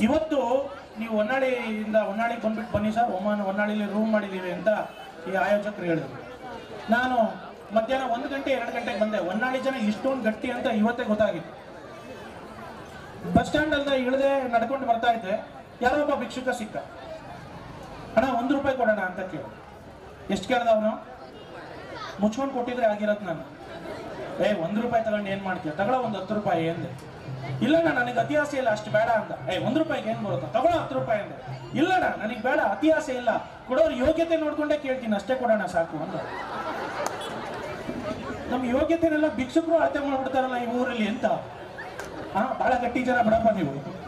ಇವತ್ತು ನೀವು ಹೊನ್ನಾಳಿಯಿಂದ ಹೊನ್ನಾಳಿಗೆ ಬಂದ್ಬಿಟ್ಟು ಬನ್ನಿ ಸರ್ ಒಮ್ಮನ ಹೊನ್ನಾಳಿಲಿ ರೂಮ್ ಮಾಡಿದ್ದೀವಿ ಅಂತ ಈ ಆಯೋಜಕರು ಹೇಳಿದ್ರು ನಾನು ಮಧ್ಯಾಹ್ನ ಒಂದು ಗಂಟೆ ಎರಡು ಗಂಟೆಗೆ ಬಂದೆ ಹೊನ್ನಾಳಿ ಜನ ಇಷ್ಟೊಂದು ಗಟ್ಟಿ ಅಂತ ಇವತ್ತೇ ಗೊತ್ತಾಗಿತ್ತು ಬಸ್ ಸ್ಟ್ಯಾಂಡ್ ಅಲ್ಲ ಇಳಿದೆ ನಡ್ಕೊಂಡು ಬರ್ತಾ ಇದ್ದೆ ಯಾರೋ ಒಬ್ಬ ಭಿಕ್ಷುಕ ಸಿಕ್ಕ ಅಣ್ಣ ಒಂದು ರೂಪಾಯಿ ಕೊಡೋಣ ಅಂತ ಕೇಳು ಎಷ್ಟು ಕೇಳ್ದ ಅವನು ಮುಚ್ಕೊಂಡು ಕೊಟ್ಟಿದ್ರೆ ಆಗಿರೋದು ನಾನು ಏ ಒಂದು ರೂಪಾಯಿ ತಗೊಂಡು ಏನು ಮಾಡ್ತೀಯ ತಗೊಳ್ಳೋ ಒಂದು ಹತ್ತು ರೂಪಾಯಿ ಎಂದೆ ಇಲ್ಲಣ್ಣ ನನಗೆ ಅತಿ ಆಸೆ ಇಲ್ಲ ಅಷ್ಟು ಬೇಡ ಅಂತ ಏ ಒಂದು ರೂಪಾಯಿಗೆ ಏನು ಬರುತ್ತಾ ತಗೊಳ್ಳೋ ಹತ್ತು ರೂಪಾಯಿ ಅಂದೆ ಇಲ್ಲಣ್ಣ ನನಗೆ ಬೇಡ ಅತಿ ಆಸೆ ಇಲ್ಲ ಕೊಡೋರು ಯೋಗ್ಯತೆ ನೋಡ್ಕೊಂಡೇ ಕೇಳ್ತೀನಿ ಅಷ್ಟೇ ಕೊಡೋಣ ಸಾಕು ಅಂದ ನಮ್ಮ ಯೋಗ್ಯತೆನೆಲ್ಲ ಭಿಕ್ಷುಕರು ಅಳತೆ ಮಾಡ್ಬಿಡ್ತಾರಲ್ಲ ಈ ಊರಲ್ಲಿ ಅಂತ ಹಾ ಬಹಳ ಗಟ್ಟಿ ಜನ ಬಿಡಪ್ಪ ನೀವು